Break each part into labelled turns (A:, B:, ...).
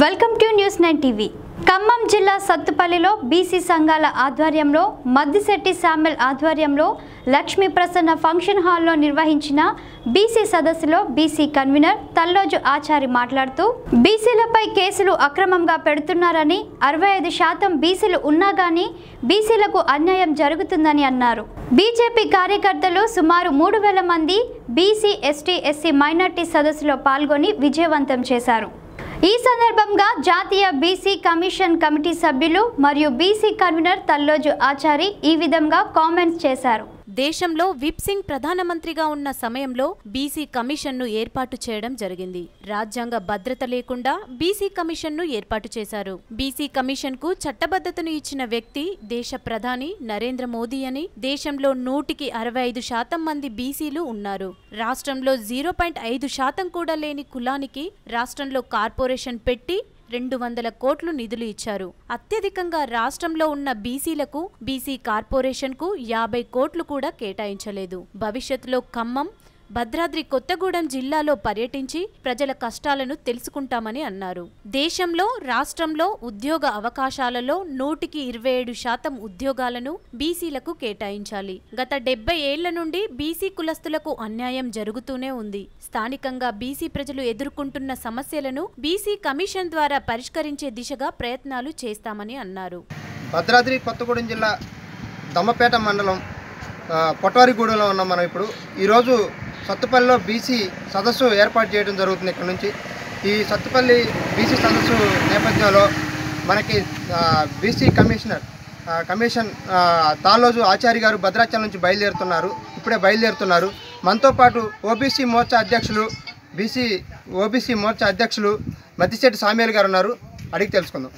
A: Welcome to news nine TV Khammam జిల్లా సత్తుపల్లిలో BC సంఘాల ఆధ్వర్యంలో మద్దిశెట్టి శామ్యుల్ ఆధ్వర్యంలో లక్ష్మీ ప్రసన్న ఫంక్షన్ హాల్లో నిర్వహించిన బీసీ సదస్సులో బీసీ కన్వీనర్ తల్లోజు ఆచారి మాట్లాడుతూ బీసీలపై కేసులు అక్రమంగా పెడుతున్నారని అరవై ఐదు శాతం బీసీలు ఉన్నా గానీ బీసీలకు అన్యాయం జరుగుతుందని అన్నారు బీజేపీ కార్యకర్తలు సుమారు మూడు వేల మంది బీసీ ఎస్టీ ఎస్సీ మైనార్టీ సదస్సులో పాల్గొని విజయవంతం చేశారు ఈ సందర్భంగా జాతీయ బీసీ కమిషన్ కమిటీ సభ్యులు మరియు బీసీ కన్వీనర్ తల్లోజు ఆచారి ఈ విధంగా కామెంట్స్ చేశారు
B: దేశంలో విప్ సింగ్ ప్రధానమంత్రిగా ఉన్న సమయంలో బీసీ కమిషన్ను ఏర్పాటు చేయడం జరిగింది రాజ్యాంగ భద్రత లేకుండా బీసీ కమిషన్ను ఏర్పాటు చేశారు బీసీ కమిషన్కు చట్టబద్ధతను ఇచ్చిన వ్యక్తి దేశ ప్రధాని నరేంద్ర మోదీ అని దేశంలో నూటికి అరవై ఐదు శాతం మంది బీసీలు ఉన్నారు రాష్ట్రంలో జీరో పాయింట్ ఐదు శాతం కూడా లేని కులానికి రాష్ట్రంలో కార్పొరేషన్ పెట్టి రెండు వందల కోట్లు నిధులు ఇచ్చారు అత్యధికంగా రాష్ట్రంలో ఉన్న బీసీలకు బీసీ కార్పొరేషన్కు యాభై కోట్లు కూడా కేటాయించలేదు భవిష్యత్తులో ఖమ్మం భద్రాద్రి కొత్తగూడెం జిల్లాలో పర్యటించి ప్రజల కష్టాలను తెలుసుకుంటామని అన్నారు దేశంలో రాష్ట్రంలో ఉద్యోగ అవకాశాలలో నూటికి ఇరవై ఏడు శాతం ఉద్యోగాలను బీసీలకు కేటాయించాలి గత డెబ్బై ఏళ్ల నుండి బీసీ కులస్తులకు అన్యాయం జరుగుతూనే ఉంది స్థానికంగా బీసీ ప్రజలు ఎదుర్కొంటున్న సమస్యలను బీసీ కమిషన్ ద్వారా పరిష్కరించే దిశగా ప్రయత్నాలు చేస్తామని అన్నారు
C: భద్రాద్రి కొత్తగూడెం జిల్లా దమ్మపేట మండలం ఆ, పొట్వారిగూడెంలో ఉన్నాం మనం ఇప్పుడు ఈరోజు సత్తుపల్లిలో బీసీ సదస్సు ఏర్పాటు చేయడం జరుగుతుంది ఇక్కడ నుంచి ఈ సత్తుపల్లి బీసీ సదస్సు నేపథ్యంలో మనకి ఆ, బీసీ కమిషనర్ ఆ, కమిషన్ ఆ, తాలోజు ఆచారి గారు భద్రాచలం నుంచి బయలుదేరుతున్నారు ఇప్పుడే బయలుదేరుతున్నారు మనతో పాటు ఓబీసీ మోర్చా అధ్యక్షులు బీసీ ఓబీసీ మోర్చా అధ్యక్షులు మద్దిశెట్టి సామ్యాల్ గారు ఉన్నారు అడిగి తెలుసుకుందాం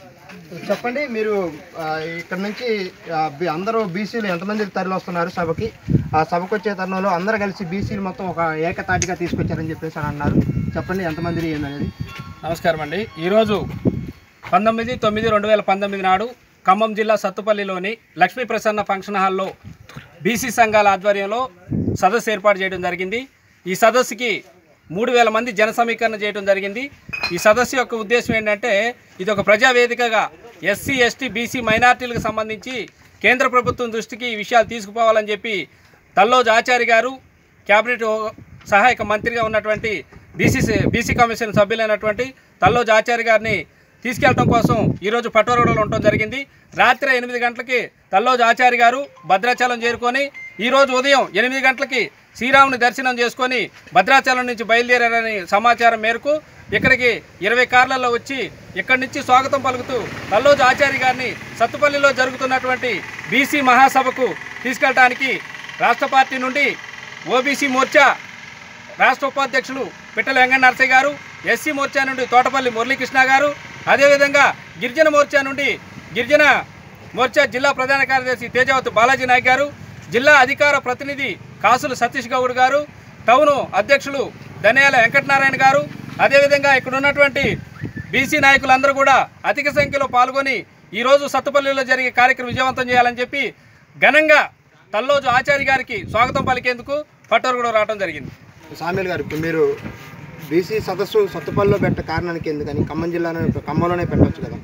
C: చెప్పండి మీరు ఆ, ఇక్కడ నుంచి ఆ, బి- అందరూ బీసీలు ఎంతమంది తరలి వస్తున్నారు సభకి ఆ సభకు వచ్చే తరుణంలో అందరూ కలిసి బీసీలు మొత్తం ఒక ఏకతాటిగా తీసుకొచ్చారని చెప్పేసి అని అన్నారు చెప్పండి ఎంతమంది ఏందనేది
D: నమస్కారం అండి ఈరోజు పంతొమ్మిది తొమ్మిది రెండు వేల పంతొమ్మిది నాడు ఖమ్మం జిల్లా సత్తుపల్లిలోని లక్ష్మీ ప్రసన్న ఫంక్షన్ హాల్లో బీసీ సంఘాల ఆధ్వర్యంలో సదస్సు ఏర్పాటు చేయడం జరిగింది ఈ సదస్సుకి మూడు వేల మంది జన సమీకరణ చేయడం జరిగింది ఈ సదస్సు యొక్క ఉద్దేశం ఏంటంటే ఇది ఒక ప్రజావేదికగా ఎస్సీ ఎస్టీ బీసీ మైనార్టీలకు సంబంధించి కేంద్ర ప్రభుత్వం దృష్టికి ఈ విషయాలు తీసుకుపోవాలని చెప్పి తల్లోజు ఆచారి గారు క్యాబినెట్ సహాయక మంత్రిగా ఉన్నటువంటి బీసీ బీసీ కమిషన్ సభ్యులైనటువంటి తల్లోజు ఆచారి గారిని తీసుకెళ్ళడం కోసం ఈరోజు పటోరగూడలో ఉండటం జరిగింది రాత్రి ఎనిమిది గంటలకి తల్లోజు ఆచారి గారు భద్రాచలం చేరుకొని ఈరోజు ఉదయం ఎనిమిది గంటలకి శ్రీరాముని దర్శనం చేసుకొని భద్రాచలం నుంచి బయలుదేరారని సమాచారం మేరకు ఇక్కడికి ఇరవై కార్లలో వచ్చి ఇక్కడి నుంచి స్వాగతం పలుకుతూ తల్లోజు ఆచారి గారిని సత్తుపల్లిలో జరుగుతున్నటువంటి బీసీ మహాసభకు తీసుకెళ్ళడానికి రాష్ట్ర పార్టీ నుండి ఓబీసీ మోర్చా రాష్ట్ర ఉపాధ్యక్షులు పిట్టల వెంకట నరసయ్య గారు ఎస్సీ మోర్చా నుండి తోటపల్లి మురళీకృష్ణ గారు అదేవిధంగా గిరిజన మోర్చా నుండి గిరిజన మోర్చా జిల్లా ప్రధాన కార్యదర్శి తేజావతి బాలాజీ నాయక్ గారు జిల్లా అధికార ప్రతినిధి కాసులు సతీష్ గౌడ్ గారు టౌను అధ్యక్షులు ధనియాల వెంకటనారాయణ గారు అదేవిధంగా ఇక్కడ ఉన్నటువంటి బీసీ నాయకులందరూ కూడా అధిక సంఖ్యలో పాల్గొని ఈరోజు సత్తుపల్లిలో జరిగే కార్యక్రమం విజయవంతం చేయాలని చెప్పి ఘనంగా తల్లోజు ఆచారి గారికి స్వాగతం పలికేందుకు పట్టోరు రావడం జరిగింది
C: సామ్యాల్ గారు ఇప్పుడు మీరు బీసీ సదస్సు సత్తుపల్లిలో పెట్ట కారణానికి ఎందుకని ఖమ్మం జిల్లాలో ఖమ్మంలోనే పెట్టవచ్చు కదా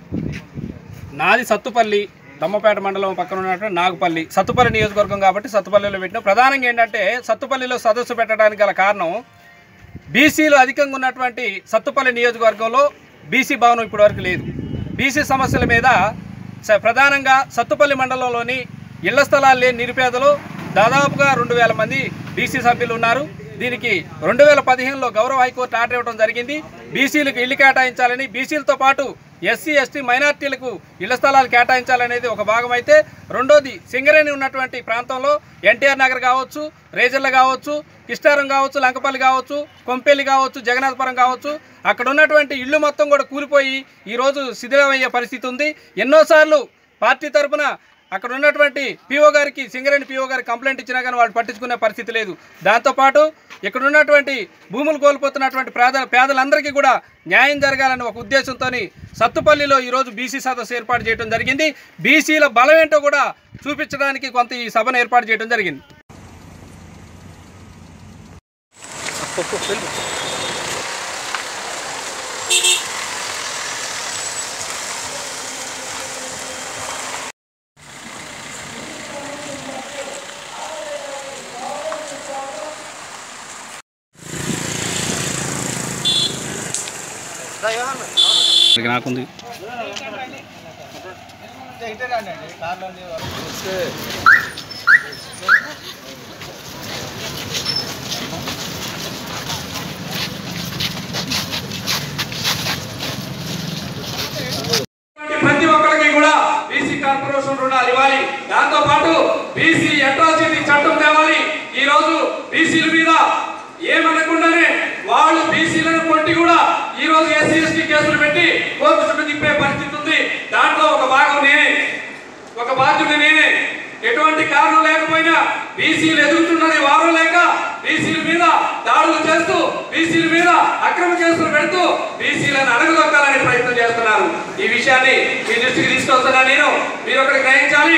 D: నాది సత్తుపల్లి దమ్మపేట మండలం పక్కన ఉన్నటువంటి నాగుపల్లి సత్తుపల్లి నియోజకవర్గం కాబట్టి సత్తుపల్లిలో పెట్టిన ప్రధానంగా ఏంటంటే సత్తుపల్లిలో సదస్సు పెట్టడానికి గల కారణం బీసీలు అధికంగా ఉన్నటువంటి సత్తుపల్లి నియోజకవర్గంలో బీసీ భవనం ఇప్పటివరకు లేదు బీసీ సమస్యల మీద స- ప్రధానంగా సత్తుపల్లి మండలంలోని ఇళ్ల స్థలాలు లేని నిరుపేదలు దాదాపుగా రెండు వేల మంది బీసీ సభ్యులు ఉన్నారు దీనికి రెండు వేల పదిహేనులో గౌరవ హైకోర్టు ఆర్డర్ ఇవ్వడం జరిగింది బీసీలకు ఇల్లు కేటాయించాలని బీసీలతో పాటు ఎస్సీ ఎస్టీ మైనార్టీలకు ఇళ్ల స్థలాలు కేటాయించాలనేది ఒక భాగం అయితే రెండోది సింగరేణి ఉన్నటువంటి ప్రాంతంలో ఎన్టీఆర్ నగర్ కావచ్చు రేజర్ల కావచ్చు కిష్టారం కావచ్చు లంకపల్లి కావచ్చు కొంపెల్లి కావచ్చు జగన్నాథపురం కావచ్చు అక్కడ ఉన్నటువంటి ఇళ్ళు మొత్తం కూడా కూలిపోయి ఈరోజు శిథిలమయ్యే పరిస్థితి ఉంది ఎన్నోసార్లు పార్టీ తరపున అక్కడ ఉన్నటువంటి పిఓ గారికి సింగరేణి పిఓ గారికి కంప్లైంట్ ఇచ్చినా కానీ వాళ్ళు పట్టించుకునే పరిస్థితి లేదు దాంతోపాటు ఇక్కడ ఉన్నటువంటి భూములు కోల్పోతున్నటువంటి పేద పేదలందరికీ కూడా న్యాయం జరగాలని ఒక ఉద్దేశంతో సత్తుపల్లిలో ఈరోజు బీసీ సదస్సు ఏర్పాటు చేయడం జరిగింది బీసీల బలం ఏంటో కూడా చూపించడానికి కొంత ఈ సభను ఏర్పాటు చేయడం జరిగింది ఇక్కడికి నాకుంది
E: ప్రతి ఒక్కరికి కూడా బీసీ కార్పొరేషన్ రుణాలు ఇవ్వాలి దాంతో పాటు బీసీ అట్రాసిటీ చట్టం తేవాలి ఈ రోజు బీసీల మీద ఏమనకుండానే వాళ్ళు బీసీలను కొట్టి కూడా ఈ రోజు ఎస్సీ ఎస్టీ కేసులు పెట్టి కోర్టు చుట్టూ తిప్పే పరిస్థితి ఉంది దాంట్లో ఒక భాగం నేనే ఒక బాధ్యుడు నేనే ఎటువంటి కారణం లేకపోయినా బీసీలు ఎదుగుతున్నది వారం లేక బీసీల మీద దాడులు చేస్తూ బీసీల మీద అక్రమ కేసులు పెడుతూ బీసీలను అడగదొక్కాలని ప్రయత్నం చేస్తున్నారు ఈ విషయాన్ని మీ దృష్టికి తీసుకొస్తున్నా నేను మీరు ఒకటి గ్రహించాలి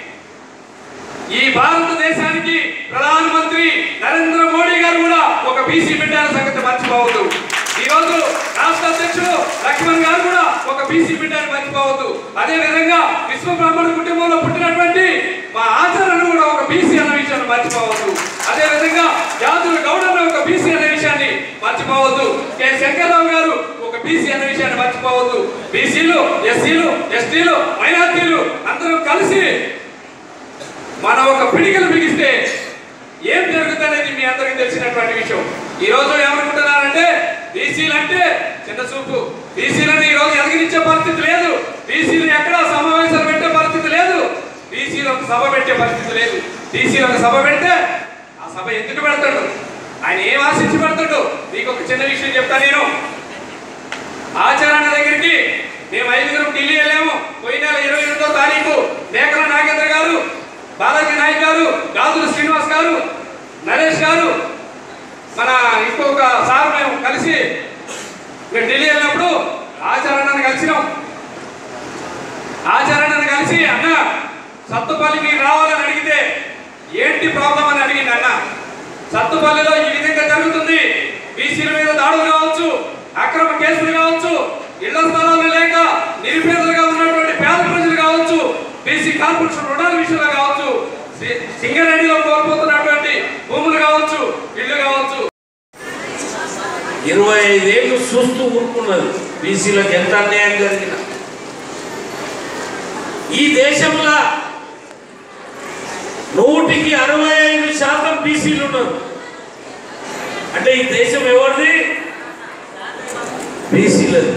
E: ఈ భారతదేశానికి ప్రధానమంత్రి నరేంద్ర మోడీ గారు కూడా ఒక బీసీ బిడ్డ అనే సంగతి మర్చిపోవద్దు ఈ రోజు రాష్ట్ర అధ్యక్షుడు లక్ష్మణ్ గారు కూడా ఒక బీసీ బిడ్డ అని మర్చిపోవద్దు అదే విధంగా విశ్వ బ్రాహ్మణ కుటుంబంలో పుట్టినటువంటి మా ఆచరణ కూడా ఒక బీసీ అన్న విషయాన్ని మర్చిపోవద్దు అదే విధంగా జాతుల గౌడన్న ఒక బీసీ అనే విషయాన్ని మర్చిపోవద్దు కె శంకర్రావు గారు ఒక బీసీ అనే విషయాన్ని మర్చిపోవద్దు బీసీలు ఎస్సీలు ఎస్టీలు మైనార్టీలు అందరూ కలిసి మనం ఒక పిడికలు బిగిస్తే ఏం జరుగుతుందనేది మీ అందరికీ తెలిసినటువంటి విషయం ఈ రోజు ఏమనుకుంటున్నారంటే బీసీలు అంటే చిన్న చూపు బీసీలను ఈ రోజు ఎదగనిచ్చే పరిస్థితి లేదు బీసీలు ఎక్కడ సమావేశాలు పెట్టే పరిస్థితి లేదు బీసీలు ఒక సభ పెట్టే పరిస్థితి లేదు బీసీలు ఒక సభ పెడితే ఆ సభ ఎందుకు పెడతాడు ఆయన ఏం ఆశించి పెడతాడు మీకు ఒక చిన్న విషయం చెప్తా నేను ఆచరణ దగ్గరికి మేము ఐదుగురం ఢిల్లీ వెళ్ళాము పోయిన నెల ఇరవై రెండో తారీఖు మేకల నాగేంద్ర గారు బాలాజీ నాయక్ గారు గాజుల శ్రీనివాస్ గారు నరేష్ గారు మన ఇంకొక సార్ మేము కలిసి మేము ఢిల్లీ వెళ్ళినప్పుడు ఆచరణను కలిసినాం ఆచరణను కలిసి అన్న సత్తుపల్లికి రావాలని అడిగితే ఏంటి ప్రాబ్లం అని అడిగింది అన్న సత్తుపల్లిలో ఈ విధంగా జరుగుతుంది బీసీల మీద దాడులు కావచ్చు అక్రమ కేసులు కావచ్చు ఇళ్ల స్థలాలు లేక నిరుపేదలుగా ఉన్నటువంటి పేద ప్రజలు కావచ్చు బీసీ కార్పొరేషన్ రుణాల విషయంలో కావచ్చు సి- సింగరేణిలో కోల్పోతున్నటువంటి భూములు కావచ్చు ఇల్లు కావచ్చు
F: ఇరవై ఐదేళ్ళు చూస్తూ ఊరుకున్నది బీసీలకు ఎంత అన్యాయం జరిగిన ఈ దేశంలో నూటికి అరవై ఐదు శాతం బీసీలు ఉన్నారు అంటే ఈ దేశం ఎవరిది బీసీలది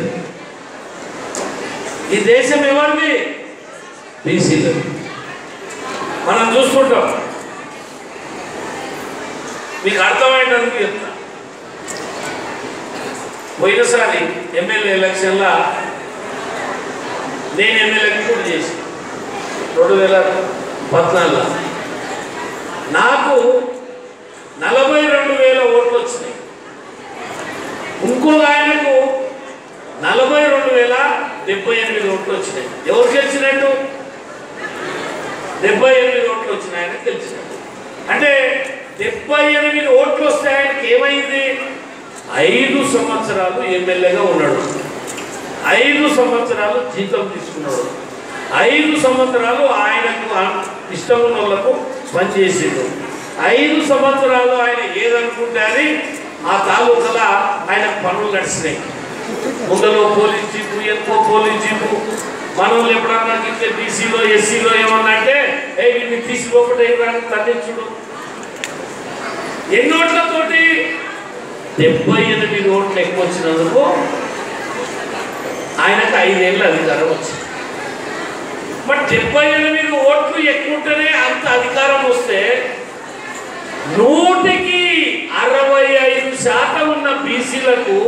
F: ఈ దేశం ఎవరిది బీసీలది మనం చూసుకుంటాం మీకు అర్థమైనందుకు చెప్తా పోయినసారి ఎమ్మెల్యే ఎలక్షన్లో నేను ఎమ్మెల్యేకి పోటీ చేసి రెండు వేల పద్నాలుగులో నాకు నలభై రెండు వేల ఓట్లు వచ్చినాయి ఇంకో ఆయనకు నలభై రెండు వేల డెబ్బై ఎనిమిది ఓట్లు వచ్చినాయి ఎవరు గెలిచినట్టు డెబ్బై ఎనిమిది ఓట్లు వచ్చినాయి ఆయనకు గెలిచినట్టు అంటే డెబ్బై ఎనిమిది ఓట్లు వస్తే ఆయనకి ఏమైంది ఐదు సంవత్సరాలు ఎమ్మెల్యేగా ఉన్నాడు ఐదు సంవత్సరాలు జీతం తీసుకున్నాడు ఐదు సంవత్సరాలు ఆయనకు ఆ- ఇష్టం ఉన్న వాళ్ళకు పనిచేసిండు ఐదు సంవత్సరాలు ఆయన ఏదనుకుంటే అది ఆ తాలూకల ఆయన పనులు నడిచినాయి ముందలో పోలీస్ జీపు ఎక్కువ పోలీస్ జీపు మనల్ని ఎప్పుడన్నా ఇంకే బీసీలో ఎస్సీలో ఏమన్నా అంటే ఏ వీడిని తీసుకోకుండా తగ్గించుడు ఎన్ని ఓట్లతోటి డెబ్బై ఎనిమిది ఓట్లు ఎక్కువ వచ్చినందుకు ఆయనకు ఐదేళ్ళు అధికారం వచ్చింది మరి డెబ్బై ఎనిమిది ఓట్లు ఎక్కువ ఉంటేనే అంత అధికారం వస్తే నూటికి అరవై ఐదు శాతం ఉన్న బీసీలకు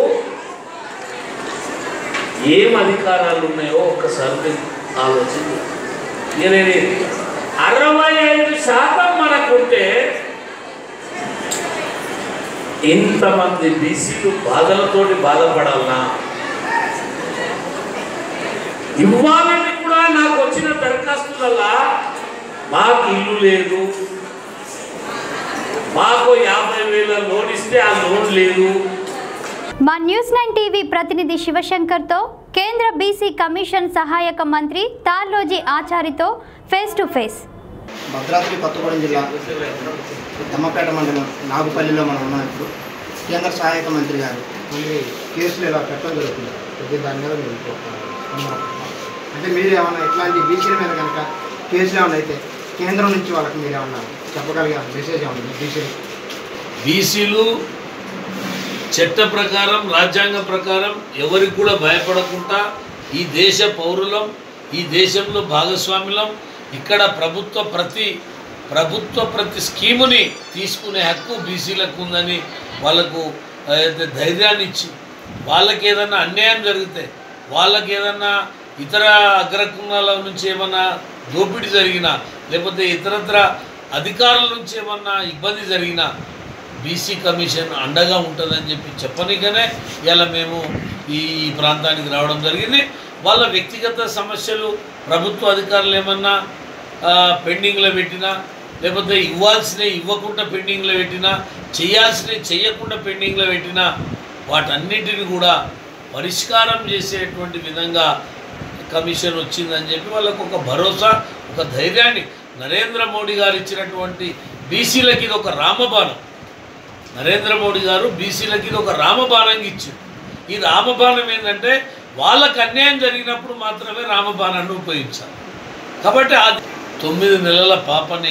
F: ఏం అధికారాలు ఉన్నాయో ఒక్కసారి మీరు ఆలోచన నేను అరవై ఐదు శాతం మనకుంటే ఇంతమంది బీసీలు బాధలతోటి బాధపడాలనా ఇవ్వాలని కూడా నాకు వచ్చిన దరఖాస్తులల్లా మాకు ఇల్లు లేదు మాకు యాభై వేల లోన్ ఇస్తే ఆ లోన్ లేదు
A: మా న్యూస్ నైన్ టీవీ ప్రతినిధి శివశంకర్తో కేంద్ర బీసీ కమిషన్ సహాయక మంత్రి తార్లోజీ ఆచారితో face to face
C: Bhadradri Kothagudem జిల్లా దమ్మపేట మండలం నాగుపల్లిలో మనం ఉన్నాం ఇప్పుడు కేంద్ర సహాయక మంత్రి గారు మంత్రి కేసులు ఇలా పెట్టడం జరుగుతుంది ప్రతి దాని మీద మీరు ఒక స్పందన పెట్టాలి. అంటే మీరు ఏమన్నా ఇట్లాంటి బీసీల మీద కనుక కేసులు ఏమన్నా అయితే కేంద్రం నుంచి వాళ్ళకి మీరు ఏమన్నా చెప్పగలిగే మెసేజ్ ఏమన్నా బీసీలు
F: బీసీలు చట్ట ప్రకారం రాజ్యాంగ ప్రకారం ఎవరికి కూడా భయపడకుండా ఈ దేశ పౌరులం ఈ దేశంలో భాగస్వాములం ఇక్కడ ప్రభుత్వ ప్రతి ప్రభుత్వ ప్రతి స్కీముని తీసుకునే హక్కు బీసీలకు ఉందని వాళ్ళకు అయితే ధైర్యాన్ని ఇచ్చి వాళ్ళకి ఏదన్నా అన్యాయం జరిగితే వాళ్ళకి ఏదన్నా ఇతర అగ్రకులాల నుంచి ఏమన్నా దోపిడీ జరిగినా లేకపోతే ఇతరత్ర అధికారుల నుంచి ఏమన్నా ఇబ్బంది జరిగినా బీసీ కమిషన్ అండగా ఉంటుందని చెప్పి చెప్పనికనే ఇలా మేము ఈ ప్రాంతానికి రావడం జరిగింది వాళ్ళ వ్యక్తిగత సమస్యలు ప్రభుత్వ అధికారులు ఏమన్నా ఆ, పెండింగ్లో పెట్టినా లేకపోతే ఇవ్వాల్సినవి ఇవ్వకుండా పెండింగ్లో పెట్టినా చేయాల్సినవి చేయకుండా పెండింగ్లో పెట్టినా వాటన్నిటిని కూడా పరిష్కారం చేసేటువంటి విధంగా కమిషన్ వచ్చిందని చెప్పి వాళ్ళకు ఒక భరోసా ఒక ధైర్యాన్ని నరేంద్ర మోడీ గారు ఇచ్చినటువంటి బీసీలకి ఇది ఒక రామబాణం నరేంద్ర మోడీ గారు బీసీలకి ఇది ఒక రామబాణంగా ఇచ్చింది ఈ రామబాణం ఏంటంటే వాళ్ళకు అన్యాయం జరిగినప్పుడు మాత్రమే రామబాణాన్ని ఉపయోగించాలి కాబట్టి ఆ తొమ్మిది నెలల పాపని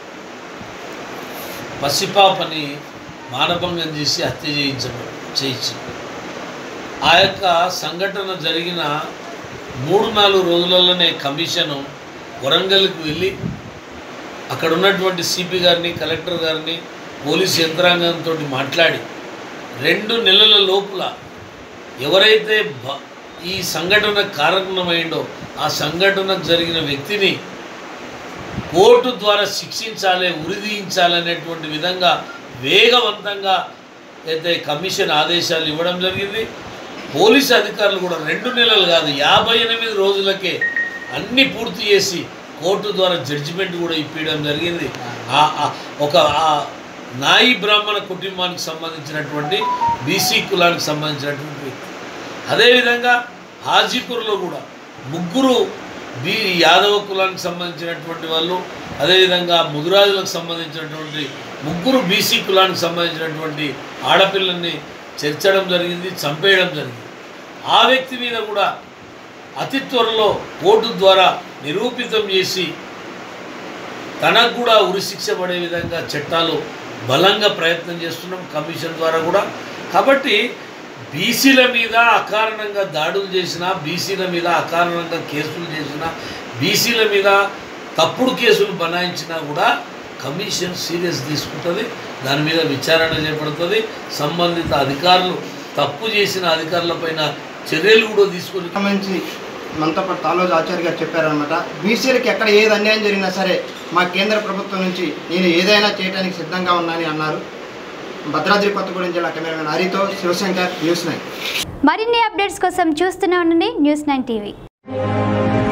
F: పసిపాపని మానభంగం చేసి హత్య చేయించడం చేయించింది ఆ యొక్క సంఘటన జరిగిన మూడు నాలుగు రోజులలోనే కమిషను వరంగల్కి వెళ్ళి అక్కడ ఉన్నటువంటి సిపి గారిని కలెక్టర్ గారిని పోలీస్ యంత్రాంగంతో మాట్లాడి రెండు నెలల లోపల ఎవరైతే బ- ఈ సంఘటన కారణమైండో ఆ సంఘటనకు జరిగిన వ్యక్తిని కోర్టు ద్వారా శిక్షించాలి ఉరిదీయించాలనేటువంటి విధంగా వేగవంతంగా అయితే కమిషన్ ఆదేశాలు ఇవ్వడం జరిగింది పోలీసు అధికారులు కూడా రెండు నెలలు కాదు యాభై ఎనిమిది రోజులకే అన్నీ పూర్తి చేసి కోర్టు ద్వారా జడ్జిమెంట్ కూడా ఇప్పించడం జరిగింది ఆ- ఆ ఒక ఆ నాయి బ్రాహ్మణ కుటుంబానికి సంబంధించినటువంటి బీసీ కులానికి సంబంధించినటువంటి వ్యక్తి అదేవిధంగా హాజీపూర్లో కూడా ముగ్గురు బీ యాదవ కులానికి సంబంధించినటువంటి వాళ్ళు అదేవిధంగా ముదురాజులకు సంబంధించినటువంటి ముగ్గురు బీసీ కులానికి సంబంధించినటువంటి ఆడపిల్లల్ని చేర్చడం జరిగింది చంపేయడం జరిగింది ఆ వ్యక్తి మీద కూడా అతి త్వరలో కోర్టు ద్వారా నిరూపితం చేసి తనకు కూడా ఉరిశిక్ష పడే విధంగా చట్టాలు బలంగా ప్రయత్నం చేస్తున్నాం కమిషన్ ద్వారా కూడా కాబట్టి బీసీల మీద అకారణంగా దాడులు చేసిన బీసీల మీద అకారణంగా కేసులు చేసిన బీసీల మీద తప్పుడు కేసులు బనాయించినా కూడా కమిషన్ సీరియస్ తీసుకుంటుంది దాని మీద విచారణ చేపడుతుంది సంబంధిత అధికారులు తప్పు చేసిన అధికారులపైన చర్యలు కూడా తీసుకొని
C: సంబంధించి మనతో పాటు తాలోజు ఆచార్య గారు చెప్పారనమాట బీసీలకి ఎక్కడ ఏది అన్యాయం జరిగినా సరే మా కేంద్ర ప్రభుత్వం నుంచి నేను ఏదైనా చేయడానికి సిద్ధంగా ఉన్నానని అన్నారు భద్రాద్రి కొత్తగూడెం జిల్లా కెమెరామెన్ హరితో శివశంకర్ న్యూస్ నైన్
A: మరిన్ని అప్డేట్స్ కోసం చూస్తూనే ఉండండి న్యూస్ నైన్ టీవీ